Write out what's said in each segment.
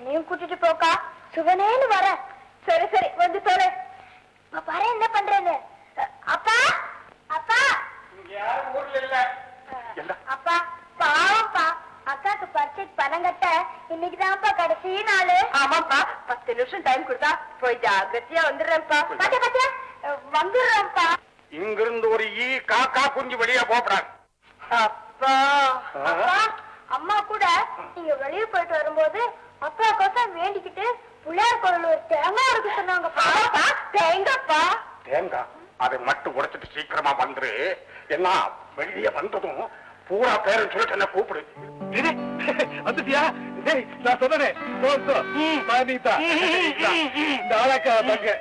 என்னையும் கூட்டிட்டு போக்கா சுவனேன்னு வர சரி சரி வந்து தொலை இப்ப பாரு என்ன பண்றேன்னு அ- அப்பா அப்பா இங்க யாரும் ஊர்ல இல்ல என்ன? அப்பா பாவம்ப்பா அக்காக்கு பரீட்சைக்கு பணம் கட்ட இன்னைக்கு தான்ப்பா கடைசி நாளு ஆமாப்பா பத்து நிமிஷம் டைம் கொடுத்தா போய் ஜாகிரதையா வந்துடுறேன்ப்பா பாத்தியா பாத்தியா வந்துடுறேன்ப்பா இங்கிருந்து ஒரு ஈ காக்கா குஞ்சு வெளியே போப்படாது அப்பா அப்பா அம்மா கூட நீங்க வெளியே போயிட்டு வரும்போது அப்பா கோசம் வேண்டிக்கிட்டு புள்ளையார் கோவில் ஒரு தேங்காய் இருக்கு சொன்னாங்கப்பா தேங்கப்பா தேங்காய் அதை மட்டும் உடைச்சிட்டு சீக்கிரமா வந்துரு என்ன வெளியே வந்ததும் பூரா பேரன் சொல்லிட்டு என்ன கூப்பிடு வந்துட்டியா டேய் நான் சொன்னேன் சோ சோ பானிதா இந்த ஆளாக்கா பங்க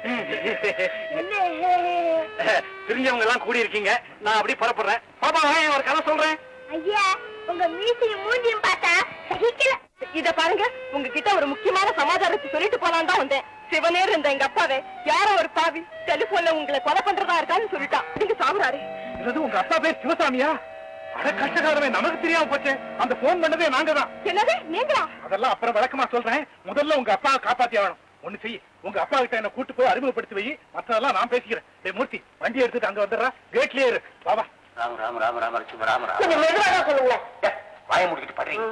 தெரிஞ்சவங்க எல்லாம் கூடி இருக்கீங்க நான் அப்படி புறப்படுறேன் பாப்பா வாங்க ஒரு கதை சொல்றேன் ஐயா உங்க மீசையும் மூஞ்சியும் பார்த்தா சகிக்கல இத பாருங்க உங்ககிட்ட ஒரு முக்கியமான சமாச்சாரத்தை சொல்லிட்டு போலாம் தான் வந்தேன் சிவனேர் இருந்த எங்க அப்பாவே யாரோ ஒரு பாவி டெலிபோன்ல உங்களை கொலை பண்றதா இருக்கான்னு சொல்லிட்டான் நீங்க சாகுறாரு என்னது உங்க அப்பா பேர் சிவசாமியா அட கஷ்டகாரமே நமக்கு தெரியாம போச்சு அந்த போன் பண்ணதே நாங்க தான் என்னது நீங்களா அதெல்லாம் அப்புறம் விளக்கமா சொல்றேன் முதல்ல உங்க அப்பாவை காப்பாத்தி ஆகணும் ஒண்ணு செய் உங்க அப்பா கிட்ட என்ன கூட்டு போய் அறிமுகப்படுத்தி வை மத்ததெல்லாம் நான் பேசிக்கிறேன் டேய் மூர்த்தி வண்டி எடுத்துட்டு அங்க வந்துடுறா கேட்லயே இரு பாபா ராம ராம ராம ராம சிவ ராம ராம கொஞ்சம் மெதுவாக சொல்லுங்களேன் வாய முடிக்கிட்டு படுறீங்க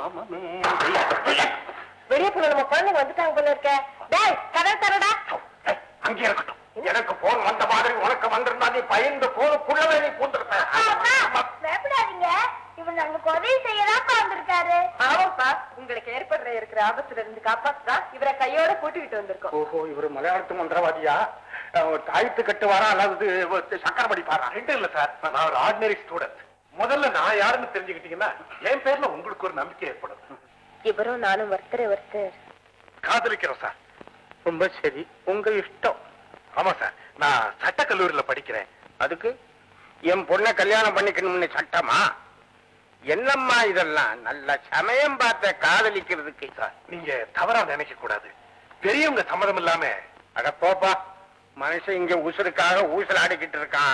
வெளியே போன நம்ம குழந்தைங்க வந்துட்டாங்க போல இருக்க டேய் கதை தரடா அங்கே இருக்கட்டும் எனக்கு போன் வந்த மாதிரி உனக்கு வந்திருந்தா நீ பயந்து போனுக்குள்ளவே நீ பூந்திருப்ப பயப்படாதீங்க இவர் நமக்கு உதவி செய்யதான் வந்திருக்காரு ஆமாப்பா உங்களுக்கு ஏற்படுற இருக்கிற ஆபத்துல இருந்து காப்பாத்துதான் இவரை கையோட கூட்டிக்கிட்டு வந்திருக்கோம் ஓஹோ இவர் மலையாளத்து மந்திரவாதியா அஹ், தாயத்து கட்டுவாரா அல்லது சக்கர படிப்பாரா ரெண்டும் இல்ல சார் நான் ஒரு ஆர்டினரி ஸ்டூடெண்ட் முதல்ல நான் யாருன்னு தெரிஞ்சுக்கிட்டீங்கன்னா என் பேர்ல உங்களுக்கு ஒரு நம்பிக்கை ஏற்படும் இவரும் நானும் ஒருத்தர் ஒருத்தர் காதலிக்கிறோம் சார் ரொம்ப சரி உங்க இஷ்டம் ஆமா சார் நான் சட்டக்கல்லூரியில படிக்கிறேன் அதுக்கு என் பொண்ணை கல்யாணம் பண்ணிக்கணும்னு சட்டமா என்னம்மா இதெல்லாம் நல்ல சமயம் பார்த்த காதலிக்கிறதுக்கு சார் நீங்க தவறா நினைக்க கூடாது பெரியவங்க சம்மதம் இல்லாம அட போப்பா மனுஷன் இங்க உசுருக்காக ஊசல் ஆடிக்கிட்டு இருக்கான்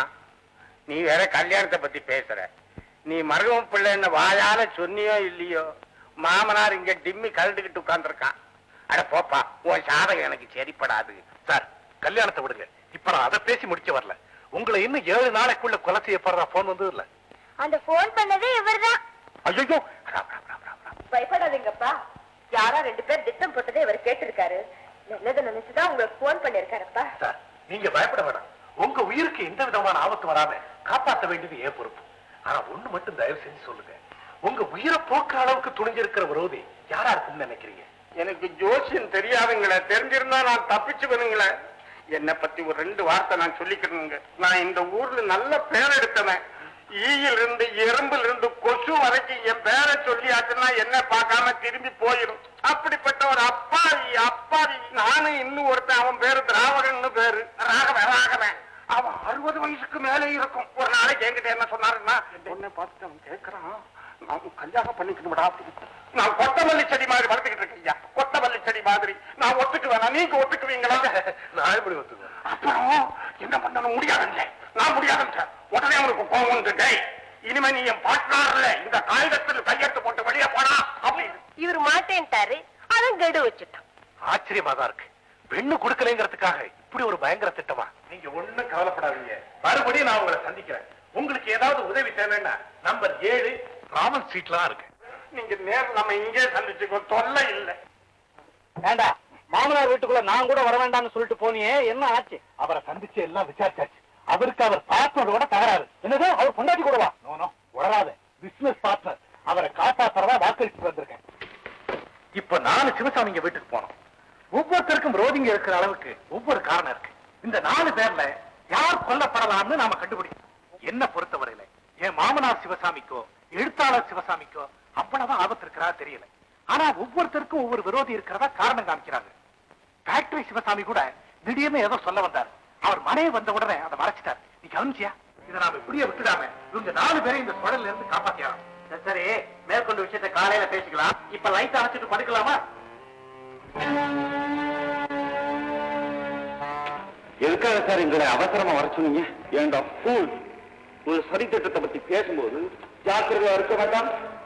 நீ வேற கல்யாணத்தை பத்தி பேசுற நீ மருகம் பிள்ளைன்னு வாயால சொன்னியோ இல்லையோ மாமனார் இங்க டிம்மி கழட்டுக்கிட்டு உட்கார்ந்துருக்கான் அட போப்பா உன் சாதகம் எனக்கு சரிப்படாது சார் கல்யாணத்தை விடுங்க இப்ப நான் அதை பேசி முடிக்க வரல உங்களை இன்னும் ஏழு நாளைக்குள்ள கொலை செய்யப்படுற போன் வந்தது இல்ல அந்த போன் பண்ணதே இவர்தான் ஐயோ ராம் ராம் ராம் ராம் ராம் பயப்படாதீங்கப்பா யாரா ரெண்டு பேர் திட்டம் போட்டதே இவர் கேட்டிருக்காரு நல்லதை நினைச்சுதான் உங்களுக்கு போன் பண்ணிருக்காருப்பா சார் நீங்க பயப்பட வேணாம் உங்க உயிருக்கு எந்த விதமான ஆபத்து வராம காப்பாத்த வேண்டியது ஏன் பொறுப்பு ஆனா ஒண்ணு மட்டும் தயவு செஞ்சு சொல்லுங்க உங்க உயிரை போக்குற அளவுக்கு துணிஞ்சிருக்கிற விரோதி யாரா இருக்கும்னு நினைக்கிறீங்க எனக்கு ஜோசியம் தெரியாதுங்களே தெரிஞ்சிருந்தா நான் தப்பிச்சு பண்ணுங்களே என்னை பத்தி ஒரு ரெண்டு வார்த்தை நான் சொல்லிக்கிறேங்க நான் இந்த ஊர்ல நல்ல பேர் எடுத்தவன் ஈயில் இருந்து எறும்புல இருந்து கொசு வரைக்கும் என் பேரை சொல்லியாச்சுன்னா என்ன பார்க்காம திரும்பி போயிடும் அப்படிப்பட்ட ஒரு அப்பாவி அப்பாவி நானும் இன்னும் ஒருத்தன் அவன் பேரு திராவகன்னு பேரு ராகவன் ராகவன் அவன் அறுபது வயசுக்கு மேலே இருக்கும் ஒரு நாளைக்கு என்கிட்ட என்ன சொன்னாருன்னா உன்னை பார்த்துட்டு அவன் கேட்கறான் நான் கல்யாணம் பண்ணிக்கணும்டா அப்படின்னு. நான் கொத்தமல்லி செடி மாதிரி வளர்த்துக்கிட்டு இருக்கேன் ஐயா கொத்தமல்லி செடி மாதிரி நான் ஒத்துக்குவேன் நீங்க ஒத்துக்குவீங்களா நான் எப்படி ஒத்துக்குவேன் அப்புறம் என்ன பண்ணணும் முடியாதுங்க நான் முடியாதுங்க உடனே அவனுக்கு கோவம் வந்துட்டே இனிமே நீ என் பார்ட்னர்ல இந்த காகிதத்தில் கையெழுத்து போட்டு வெளியே போனா அப்படின்னு இவர் மாட்டேன்ட்டாரு அதான் கெடு வச்சுட்டான் ஆச்சரியமா தான் இருக்கு பெண்ணு கொடுக்கலைங்கிறதுக்காக இப்படி ஒரு பயங்கர திட்டமா நீங்க ஒண்ணும் கவலைப்படாதீங்க மறுபடியும் நான் உங்களை சந்திக்கிறேன் உங்களுக்கு ஏதாவது உதவி தேவைன்னா நம்பர் ஏழு ராமன் ஸ்ட்ரீட்ல தான் இருக்கு நீங்க நேரம் நம்ம இங்கே சந்திச்சுக்கோ தொல்லை இல்லை ஏண்டா மாமனார் வீட்டுக்குள்ள நான் கூட வர வேண்டாம்னு சொல்லிட்டு போனியே என்ன ஆச்சு அவரை சந்திச்சு எல்லாம் விசாரிச்சாச்சு அவருக்கு அவர் பார்ட்னரோட தகராறு என்னது அவர் பொண்டாட்டி கூடவா நோ நோ உளராத பிசினஸ் பார்ட்னர் அவரை காப்பாத்துறதா வாக்களிச்சு வந்திருக்கேன் இப்ப நாலு சிவசாமிங்க வீட்டுக்கு போனோம் ஒவ்வொருத்தருக்கும் ரோதிங்க இருக்கிற அளவுக்கு ஒவ்வொரு காரணம் இருக்கு இந்த நாலு பேர்ல யார் கொல்லப்படலாம்னு நாம கண்டுபிடிக்கணும் என்ன பொறுத்தவரையில என் மாமனார் சிவசாமிக்கோ எழுத்தாளர் சிவசாமிக்கோ அவ்வளவு ஆபத்து இருக்கிறதா தெரியல ஆனா ஒவ்வொருத்தருக்கும் ஒவ்வொரு விரோதி இருக்கிறதா காரணம் காமிக்கிறாங்க ஃபேக்டரி சிவசாமி கூட திடீர்னு ஏதோ சொல்ல வந்தார் அவர் மனைவி வந்த உடனே அதை மறைச்சிட்டார் நீ கவனிச்சியா இதை நாம இப்படியே விட்டுடாம இவங்க நாலு பேரை இந்த சுடல்ல இருந்து காப்பாத்தியாரம் சரி மேற்கொண்டு விஷயத்தை காலையில பேசிக்கலாம் இப்ப லைட் அணைச்சிட்டு படுக்கலாமா எதுக்காக சார் எங்களை அவசரமா வர சொன்னீங்க ஏண்டா ஃபூல் ஒரு சரி திட்டத்தை பத்தி பேசும்போது ஜாக்கிரதையா இருக்க வேண்டாம்